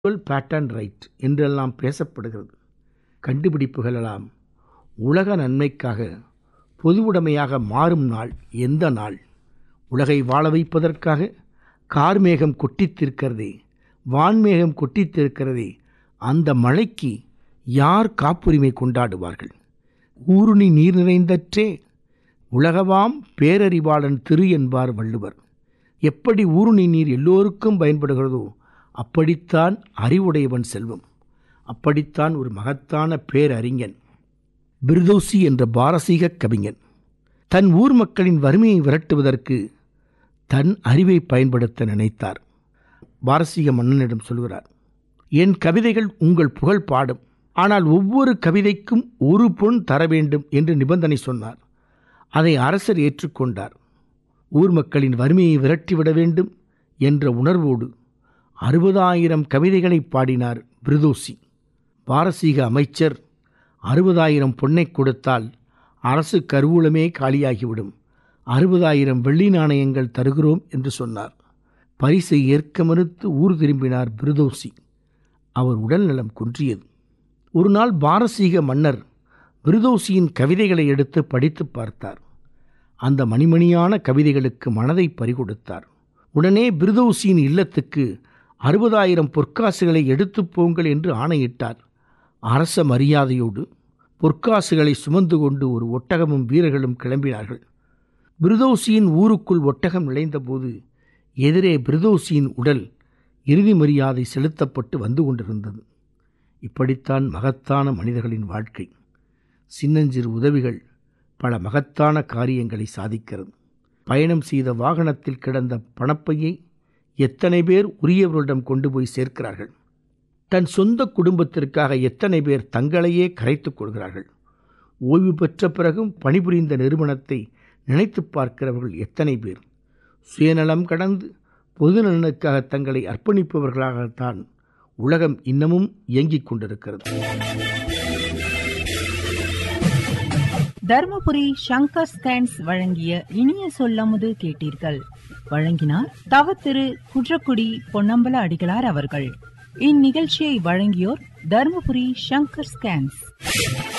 patent right என்றெல்லாம் பேசப்படுகிறது கண்டுபிடிப்புகளெல்லாம் உலக நன்மைக்காக பொதுவுடைமையாக மாறும் நாள் எந்த நாள் உலகை வாழ வைப்பதற்காக கார்மேகம் கொட்டித்திருக்கிறதே வான்மேகம் கொட்டித்திருக்கிறதே அந்த மழைக்கு யார் காப்புரிமை கொண்டாடுவார்கள் ஊருணி நீர் நிறைந்தற்றே உலகவாம் பேரறிவாளன் திரு என்பார் வள்ளுவர் எப்படி ஊருணி நீர் எல்லோருக்கும் பயன்படுகிறதோ அப்படித்தான் அறிவுடையவன் செல்வம் அப்படித்தான் ஒரு மகத்தான பேரறிஞன் பிர்தோசி என்ற பாரசீக கவிஞன் தன் ஊர் மக்களின் வறுமையை விரட்டுவதற்கு தன் அறிவை பயன்படுத்த நினைத்தார் பாரசீக மன்னனிடம் சொல்கிறார் என் கவிதைகள் உங்கள் புகழ் பாடும் ஆனால் ஒவ்வொரு கவிதைக்கும் ஒரு பொன் தர வேண்டும் என்று நிபந்தனை சொன்னார் அதை அரசர் ஏற்றுக்கொண்டார் ஊர் மக்களின் வறுமையை விரட்டிவிட வேண்டும் என்ற உணர்வோடு அறுபதாயிரம் கவிதைகளை பாடினார் பிரிதோசி பாரசீக அமைச்சர் அறுபதாயிரம் பொன்னை கொடுத்தால் அரசு கருவூலமே காலியாகிவிடும் அறுபதாயிரம் வெள்ளி நாணயங்கள் தருகிறோம் என்று சொன்னார் பரிசை ஏற்க மறுத்து ஊர் திரும்பினார் பிரிதோசி அவர் உடல்நலம் குன்றியது ஒரு நாள் பாரசீக மன்னர் பிரிதோசியின் கவிதைகளை எடுத்து படித்து பார்த்தார் அந்த மணிமணியான கவிதைகளுக்கு மனதை பறிகொடுத்தார் உடனே பிரிதோசியின் இல்லத்துக்கு அறுபதாயிரம் பொற்காசுகளை எடுத்துப் போங்கள் என்று ஆணையிட்டார் அரச மரியாதையோடு பொற்காசுகளை சுமந்து கொண்டு ஒரு ஒட்டகமும் வீரர்களும் கிளம்பினார்கள் பிரிதோசியின் ஊருக்குள் ஒட்டகம் நுழைந்தபோது எதிரே பிரிதோசியின் உடல் இறுதி மரியாதை செலுத்தப்பட்டு வந்து கொண்டிருந்தது இப்படித்தான் மகத்தான மனிதர்களின் வாழ்க்கை சின்னஞ்சிறு உதவிகள் பல மகத்தான காரியங்களை சாதிக்கிறது பயணம் செய்த வாகனத்தில் கிடந்த பணப்பையை எத்தனை பேர் உரியவர்களிடம் கொண்டு போய் சேர்க்கிறார்கள் தன் சொந்த குடும்பத்திற்காக எத்தனை பேர் தங்களையே கரைத்துக் கொள்கிறார்கள் ஓய்வு பெற்ற பிறகும் பணிபுரிந்த நிறுவனத்தை நினைத்து பார்க்கிறவர்கள் எத்தனை பேர் சுயநலம் கடந்து பொது நலனுக்காக தங்களை அர்ப்பணிப்பவர்களாகத்தான் உலகம் இன்னமும் இயங்கிக் கொண்டிருக்கிறது தர்மபுரி சங்கர் ஸ்கேன்ஸ் வழங்கிய இனிய சொல்லமுது கேட்டீர்கள் வழங்கினார் தவ திரு குன்றக்குடி பொன்னம்பல அடிகளார் அவர்கள் இந்நிகழ்ச்சியை வழங்கியோர் தர்மபுரி சங்கர் ஸ்கேன்ஸ்